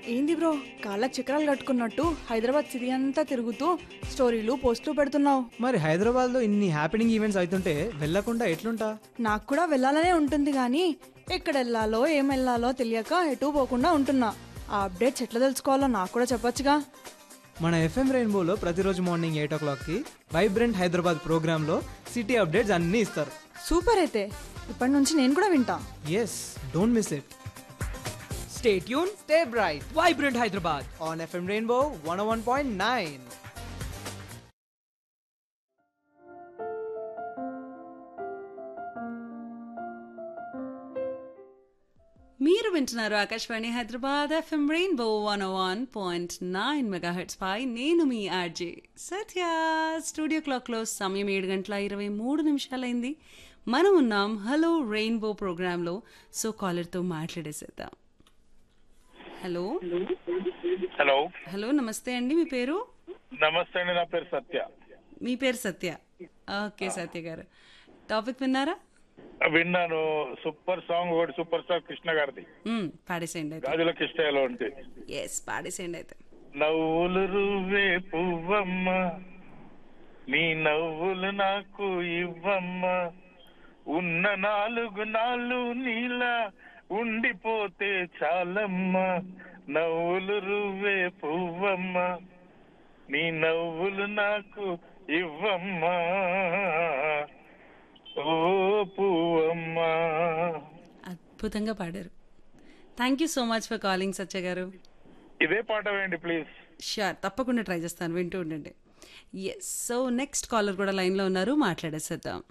ఏంది బ్రో కాళ్ళకి చక్రాలు కట్టుకున్నట్టు హైదరాబాద్ సిటీ అంతా తిరుగుతూ స్టోరీలు పోస్టులు పెడుతున్నావు మరి హైదరాబాద్లో ఇన్ని హ్యాపెనింగ్ ఈవెంట్స్ అవుతుంటే వెళ్ళకుండా ఎట్లుంటా నాకు కూడా వెళ్ళాలనే ఉంటుంది కానీ ఎక్కడ వెళ్ళాలో ఏం వెళ్ళాలో తెలియక ఎటు పోకుండా ఉంటున్నా ఆ అప్డేట్స్ ఎట్లా తెలుసుకోవాలో నాకు కూడా చెప్పొచ్చుగా మన ఎఫ్ఎం రెయిన్బోలో ప్రతిరోజు మార్నింగ్ ఎయిట్ ఓ క్లాక్కి వైబ్రెంట్ హైదరాబాద్ ప్రోగ్రాంలో సిటీ అప్డేట్స్ అన్నీ ఇస్తారు సూపర్ అయితే ఇప్పటి నుంచి నేను కూడా వింటా yes don't miss it stay tune stay bright vibrant Hyderabad on FM rainbow one one point nine మీరు వింటున్నారు Akashvani Hyderabad FM rainbow one one point nine megahertz పై నేను మీ ఆర్జే సత్య స్టూడియో క్లాక్లో సమయం ఏడు గంటల ఇరవై మూడు నిమిషాలైంది మనం ఉన్నాం హలో రెయిన్బో ప్రోగ్రాంలో సో కాలర్తో మాట్లాడేసేద్దాం హలో హలో హలో నమస్తే అండి మీ పేరు నమస్తే అండి నా పేరు సత్య మీ పేరు సత్య ఓకే సత్య గారు టాపిక్ విన్నారా విన్నాను సూపర్ సాంగ్ ఒకటి సూపర్ స్టార్ కృష్ణ గారిది మ్మ్, పాడేసేయండి అయితే గాజుల కృష్ణలో ఉంటే ఎస్ పాడేసేయండి అయితే నవ్వులు రువ్వే పువ్వమ్మ నీ నవ్వులు నాకు ఇవ్వమ్మ ఉన్న నాలుగు నాళ్ళు నీలా ఉండిపోతే చాలమ్మ నవ్వులు రువ్వే పువ్వమ్మ నీ నవ్వులు నాకు ఇవ్వమ్మా ఓ పువ్వమ్మా అద్భుతంగా పాడారు thank you so much for calling Satya గారు ఇదే పాట వేయండి ప్లీజ్ షూర్ తప్పకుండా ట్రై చేస్తాను వింటూ ఉండండి ఎస్ సో నెక్స్ట్ కాలర్ కూడా లైన్లో ఉన్నారు మాట్లాడేసేద్దాం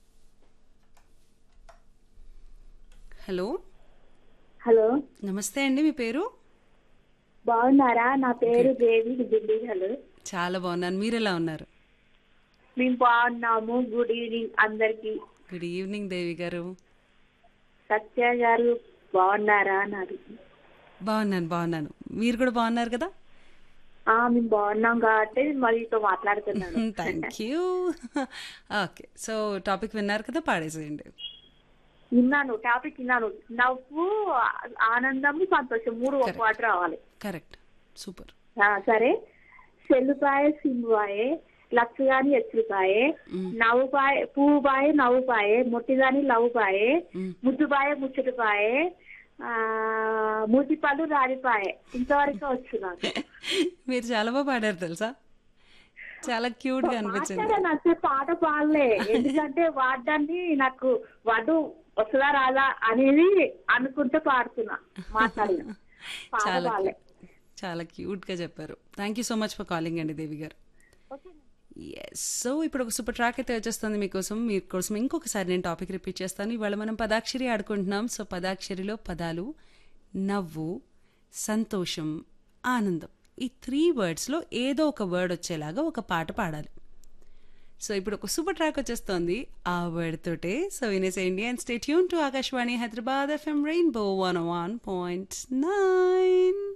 హలో హలో నమస్తే అండి మీ పేరు బాగున్నారా నా పేరు దేవి ఢిల్లీ హలో చాలా బాగున్నాను మీరు ఎలా ఉన్నారు మేము బాగున్నాము గుడ్ ఈవినింగ్ అందరికి గుడ్ ఈవినింగ్ దేవి గారు సత్య గారు బాగున్నారా అని అడిగి బాగున్నాను బాగున్నాను మీరు కూడా బాగున్నారు కదా ఆ మేము బాగున్నాం కాబట్టి మీతో మాట్లాడుతున్నాను thank you okay so topic విన్నారు కదా పాడేసేయండి విన్నాను టాపిక్ విన్నాను నవ్వు ఆనందము సంతోషం మూడు ఒక పాట రావాలి కరెక్ట్ సూపర్ ఆ, సరే సెల్లుపాయ సింబాయే లక్షగాని ఎచ్చుపాయే నవ్వుపాయ పువ్వుపాయే నవ్వుపాయే ముట్టిగాని లవ్వుపాయే ముద్దుపాయే ముచ్చటిపాయే ఆ మూతిపళ్ళు రాడిపాయే ఇంతవరకు వచ్చు నాకు మీరు చాలా బాగా పాడారు తెలుసా చాలా క్యూట్ గా అనిపించింది మాట్లాడే నచ్చే పాట పాడలే ఎందుకంటే వాడడాన్ని నాకు వాడు వస్తుందా రాదా అనేది అనుకుంటే పాడుతున్నా మాట్లాడిన పాట చాలా పాడలే చాలా క్యూట్ గా చెప్పారు thank you so much for calling అండి దేవి గారు ఎస్ సో ఇప్పుడు ఒక సూపర్ ట్రాక్ అయితే వచ్చేస్తుంది మీకోసం మీకోసం ఇంకొకసారి నేను టాపిక్ రిపీట్ చేస్తాను ఇవాళ మనం పదాక్షరి ఆడుకుంటున్నాం సో పదాక్షరిలో పదాలు నవ్వు సంతోషం ఆనందం ఈ త్రీ వర్డ్స్లో ఏదో ఒక వర్డ్ వచ్చేలాగా ఒక పాట పాడాలి సో ఇప్పుడు ఒక సూపర్ ట్రాక్ వచ్చేస్తుంది ఆ వర్డ్ తోటే సో వినేసేయండి and stay tune to Akashvani Hyderabad FM rainbow one one point nine